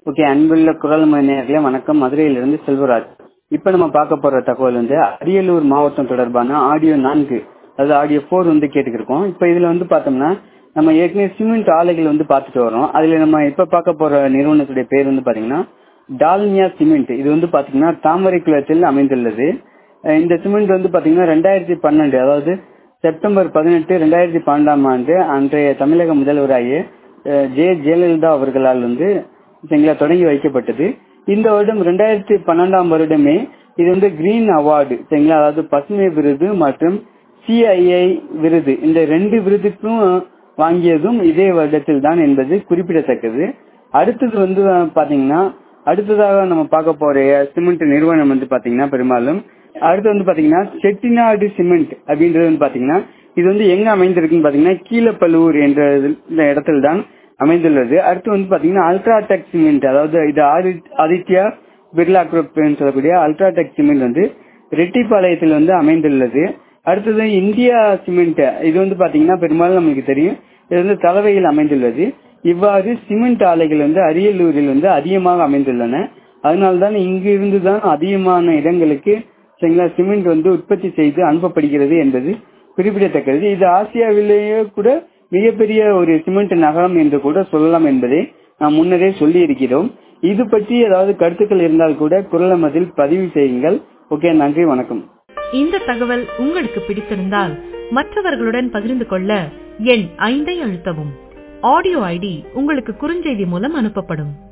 okay அன்புள்ள குரல் நேர்களே வணக்கம் மதுரையிலிருந்து செல்வராஜ் இப்ப நம்ம பார்க்க போற தகவல் வந்து அரியலூர் மாவட்டம் தொடர்பான ஆடியோ நான்கு அதாவது ஆடியோ போர் வந்து கேட்டுக்கிருக்கோம் இப்ப இதுல வந்து பார்த்தோம்னா நம்ம ஏற்கனவே சிமெண்ட் ஆலைகள் வந்து பார்த்துட்டு வரோம் அதுல நம்ம இப்ப பார்க்க போற நிறுவனத்துடைய பேர் வந்து பாத்தீங்கன்னா டால்மியா சிமெண்ட் இது வந்து பாத்தீங்கன்னா தாமரை குளத்தில் அமைந்துள்ளது அஹ் இந்த சிமெண்ட் வந்து பாத்தீங்கன்னா ரெண்டாயிரத்தி பன்னெண்டு அதாவது செப்டம்பர் பதினெட்டு ரெண்டாயிரத்தி பன்னெண்டாம் ஆண்டு அன்றைய தமிழக முதல்வராகிய அஹ் ஜெ ஜெயலலிதா அவர்களால் வந்து சரிங்களா தொடங்கி வைக்கப்பட்டது இந்த வருடம் ரெண்டாயிரத்தி பன்னெண்டாம் வருடமே இது வந்து கிரீன் அவார்டு சரிங்களா அதாவது பசுமை விருது மற்றும் சிஐஐ விருது இந்த ரெண்டு விருதுக்கும் வாங்கியதும் இதே வருடத்தில் தான் என்பது குறிப்பிடத்தக்கது அடுத்தது வந்து பாத்தீங்கன்னா அடுத்ததாக நம்ம பார்க்க போற சிமெண்ட் நிறுவனம் வந்து பாத்தீங்கன்னா பெரும்பாலும் அடுத்து வந்து பாத்தீங்கன்னா செட்டிநாடு சிமெண்ட் அப்படின்றது வந்து பாத்தீங்கன்னா இது வந்து எங்க அமைந்திருக்குன்னு பாத்தீங்கன்னா கீழப்பழுவூர் என்ற இந்த இடத்தில் தான் அமைந்துள்ளது அடுத்து வந்து பாத்தீங்கன்னா அல்ட்ராடெக் சிமெண்ட் அதாவது இது ஆதி- ஆதித்யா பிர்லா குரூப் சொல்லக்கூடிய அல்ட்ராடெக் சிமெண்ட் வந்து ரெட்டிப்பாளையத்தில் வந்து அமைந்துள்ளது அடுத்தது இந்தியா சிமெண்ட் இது வந்து பாத்தீங்கன்னா பெரும்பாலும் நமக்கு தெரியும் இது வந்து தலைவையில் அமைந்துள்ளது இவ்வாறு சிமெண்ட் ஆலைகள் வந்து அரியலூரில் வந்து அதிகமாக அமைந்துள்ளன அதனால்தான் இங்கு இருந்து தான் அதிகமான இடங்களுக்கு சரிங்களா சிமெண்ட் வந்து உற்பத்தி செய்து அனுப்பப்படுகிறது என்பது குறிப்பிடத்தக்கது இது ஆசியாவிலேயே கூட மிகப்பெரிய ஒரு சிமெண்ட் நகரம் என்று கூட சொல்லலாம் என்பதை நாம் முன்னரே சொல்லி இருக்கிறோம் இது பற்றி ஏதாவது கருத்துக்கள் இருந்தால் கூட குரலமதில் பதிவு செய்யுங்கள் ஓகே நன்றி வணக்கம் இந்த தகவல் உங்களுக்கு பிடித்திருந்தால் மற்றவர்களுடன் பகிர்ந்து கொள்ள எண் ஐந்தை அழுத்தவும் ஆடியோ ஐடி உங்களுக்கு குறுஞ்செய்தி மூலம் அனுப்பப்படும்